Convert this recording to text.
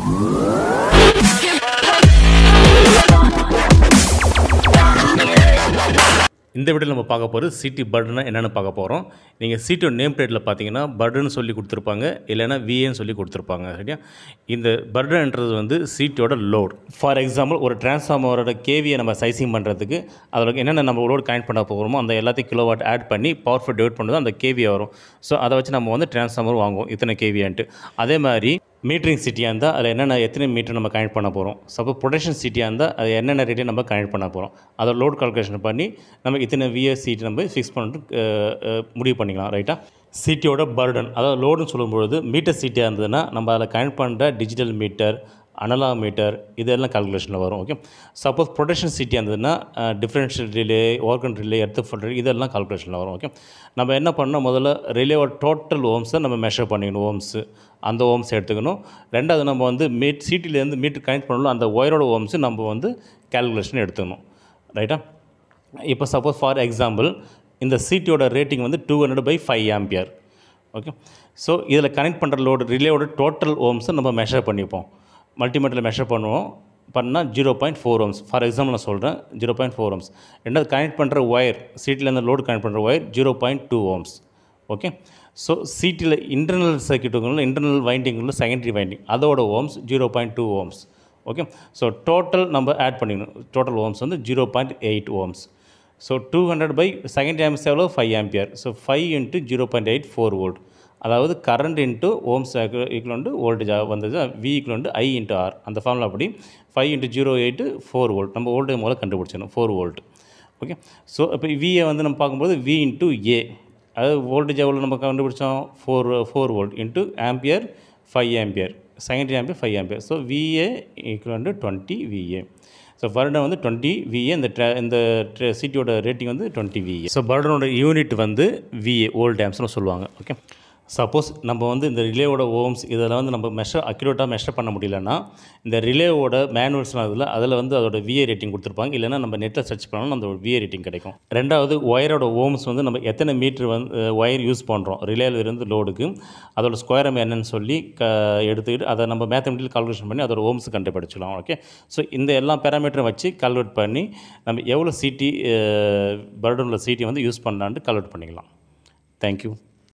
இந்த வீடியோவில் நம்ம பார்க்க போகிறது சிடி பர்டுனா என்னென்னு பார்க்க போகிறோம் நீங்கள் சிடியோட நேம் பிளேட்டில் பார்த்தீங்கன்னா பர்டுன்னு சொல்லி கொடுத்துருப்பாங்க இல்லைன்னா விஏன்னு சொல்லி கொடுத்துருப்பாங்க சரியா இந்த பர்டுன்றது வந்து சிடியோட லோட் ஃபார் எக்ஸாம்பிள் ஒரு டிரான்ஸ்ஃபார்மரோட கேவியை நம்ம சைசிங் பண்ணுறதுக்கு அதில் என்னென்ன நம்ம லோட் கனெக்ட் பண்ண போகிறோமோ அந்த எல்லாத்தையும் கிலோவாட் ஆட் பண்ணி பவர்ஃபுல் டிவைட் பண்ணுறது அந்த கேவியை வரும் ஸோ அதை வச்சு நம்ம வந்து டிரான்ஸ்ஃபார்மர் வாங்குவோம் இத்தனை கேவியான்ட்டு அதே மாதிரி மீட்டரிங் சிட்டியாக இருந்தால் அதில் என்னென்ன எத்தனை மீட்டர் நம்ம கனெக்ட் பண்ண போகிறோம் சப்போஸ் ப்ரொடக்ஷன் சிட்டியாக இருந்தால் அது என்னென்ன ரேட்டையும் நம்ம கனெக்ட் பண்ண போகிறோம் அதை லோட் கால்குலேஷன் பண்ணி நம்ம இத்தனை விஎஸ் சீட்டு நம்ம ஃபிக்ஸ் பண்ணிட்டு அஹ், அஹ், முடிவு பண்ணிக்கலாம் ரைட்டா சிட்டியோட பர்டன் அதாவது லோடுன்னு சொல்லும்பொழுது மீட்டர் சீட்டியாக இருந்ததுன்னா நம்ம அதில் கனெக்ட் பண்ணுற டிஜிட்டல் மீட்டர் அனலாக் மீட்டர் இதெல்லாம் கால்குலேஷனில் வரும் ஓகே சப்போஸ் ப்ரொடக்ஷன் சிட்டியாக இருந்ததுன்னா டிஃப்ரென்ஷியல் ரிலே ஒர்க்கன் ரிலே எர்த்து ஃபுல் இதெல்லாம் கால்குலேஷனில் வரும் ஓகே நம்ம என்ன பண்ணோம் முதல்ல ரிலேவோட டோட்டல் ஓம்ஸை நம்ம மெஷர் பண்ணிக்கணும் ஓம்ஸு அந்த ஓம்ஸ் எடுத்துக்கணும் ரெண்டாவது நம்ம வந்து மீட் சிட்டிலேருந்து மீட்டர் கனெக்ட் பண்ணணும் அந்த ஒயரோட ஓம்ஸு நம்ம வந்து கால்குலேஷன் எடுத்துக்கணும் ரைட்டா இப்போ சப்போஸ் ஃபார் எக்ஸாம்பிள் இந்த சிட்டியோட ரேட்டிங் வந்து two hundred by five ampere okay so இதில் கனெக்ட் பண்ணுற லோடு ரிலேவோட டோட்டல் ஓம்ஸை நம்ம மெஷர் பண்ணிப்போம் மல்டிமீட்டரில் மெஷர் பண்ணுவோம் பண்ணால் zero point four ohms for example நான் சொல்கிறேன் ஜீரோ பாயிண்ட் ஃபோர் ஓம்ஸ் ரெண்டாவது கனெக்ட் பண்ணுற ஒயர் சீட்டிலேருந்து லோடு கனெக்ட் பண்ணுற wire zero point two ohms okay so சிட்டியில் இன்டர்னல் சர்க்கியூட்டுங்களில் இன்டர்னல் வைண்டிங்களில் செகண்டரி வைண்டிங் அதோட ohms zero point two ohms okay so total நம்ம ஆட் பண்ணிக்கணும் டோட்டல் ஓம்ஸ் வந்து zero point eight ohms so two hundred by second amps எவ்வளோ five ampere so five into zero point eight four volt அதாவது current into ohms equal to voltage வந்தது V equal to I into R அந்த formula அப்படி five into zero eight four volt நம்ம voltage மூலம் கண்டுபிடிச்சிடணும் four volt okay so இப்போ VA வந்து நம்ம பார்க்கும்போது வி இன்ட்டு ஏ அதாவது வோல்டேஜ் எவ்வளோ நம்ம கண்டுபிடிச்சோம் four four volt into ampere five ampere secondary ampere five ampere so VA equal to twenty VA so burden வந்து டுவெண்ட்டி விஏ இந்த ட்ர இந்த சிட்டியோட ரேட்டிங் வந்து டுவெண்ட்டி விஏ ஸோ பர்டனோட யூனிட் வந்து விஏ ஓல்ட் டேம்ஸ்னு சொல்லுவாங்க ஓகே சப்போஸ் நம்ம வந்து இந்த ரிலேவோட ஓம்ஸ் இதெல்லாம் வந்து நம்ம மெஷர் அக்யூரேட்டாக மெஷர் பண்ண முடியலன்னா இந்த ரிலேவோட மேனுவல்ஸ்லாம் அதில் அதில் வந்து அதோட விஏ ரேட்டிங் கொடுத்துருப்பாங்க இல்லைன்னா நம்ம நெட்டில் சர்ச் பண்ணாலும் அந்த விஏ ரேட்டிங் கிடைக்கும் ரெண்டாவது ஒயரோட ஓம்ஸ் வந்து நம்ம எத்தனை மீட்ரு வந்து ஒயர் யூஸ் பண்ணுறோம் ரிலேவில் இருந்து லோடுக்கு அதோட ஸ்கொயர் என்னன்னு சொல்லி க எடுத்துக்கிட்டு அதை நம்ம மேத்தமெட்டிக்கல் கால்குலேஷன் பண்ணி அதோட ஓம்ஸ் கண்டுபிடிச்சிடலாம் ஓகே ஸோ இந்த எல்லா பேராமீட்டரும் வச்சு கால்குலேட் பண்ணி நம்ம எவ்வளோ சிடி பர்டனில் சிடி வந்து யூஸ் பண்ணலான்ட்டு கால்குலேட் பண்ணிக்கலாம் தேங்க்யூ